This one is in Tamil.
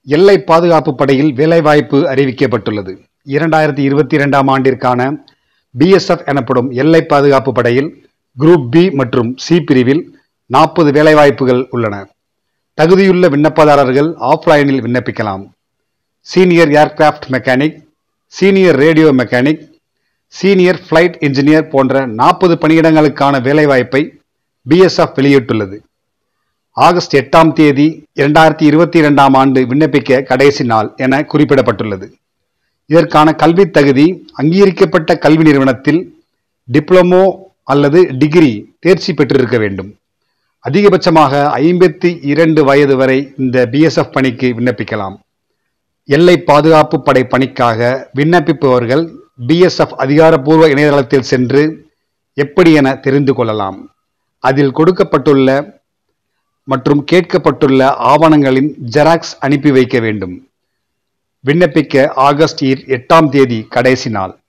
எல்லை பாதுகாப்பு படையில் வேலைவாய்ப்பு அறிவிக்கப்பட்டுள்ளது இரண்டாயிரத்தி இருபத்தி இரண்டாம் ஆண்டிற்கான பிஎஸ்எஃப் எனப்படும் எல்லை பாதுகாப்பு படையில் குரூப் பி மற்றும் சி பிரிவில் நாற்பது வேலைவாய்ப்புகள் உள்ளன தகுதியுள்ள விண்ணப்பதாரர்கள் ஆஃப்லைனில் விண்ணப்பிக்கலாம் senior aircraft mechanic senior radio mechanic senior flight engineer போன்ற நாற்பது பணியிடங்களுக்கான வேலைவாய்ப்பை பிஎஸ்எஃப் வெளியிட்டுள்ளது ஆகஸ்ட் எட்டாம் தேதி இரண்டாயிரத்தி இருபத்தி இரண்டாம் ஆண்டு விண்ணப்பிக்க கடைசி நாள் என குறிப்பிடப்பட்டுள்ளது இதற்கான கல்வித் தகுதி அங்கீகரிக்கப்பட்ட கல்வி நிறுவனத்தில் டிப்ளமோ அல்லது டிகிரி தேர்ச்சி பெற்றிருக்க வேண்டும் அதிகபட்சமாக ஐம்பத்தி இரண்டு வயது வரை இந்த பிஎஸ்எஃப் பணிக்கு விண்ணப்பிக்கலாம் எல்லை பாதுகாப்பு படை பணிக்காக விண்ணப்பிப்பவர்கள் பிஎஸ்எஃப் அதிகாரப்பூர்வ இணையதளத்தில் சென்று எப்படி என தெரிந்து கொள்ளலாம் அதில் கொடுக்கப்பட்டுள்ள மற்றும் கேட்கப்பட்டுள்ள ஆவணங்களின் ஜெராக்ஸ் அனுப்பி வைக்க வேண்டும் விண்ணப்பிக்க ஆகஸ்ட் எட்டாம் தேதி கடைசி நாள்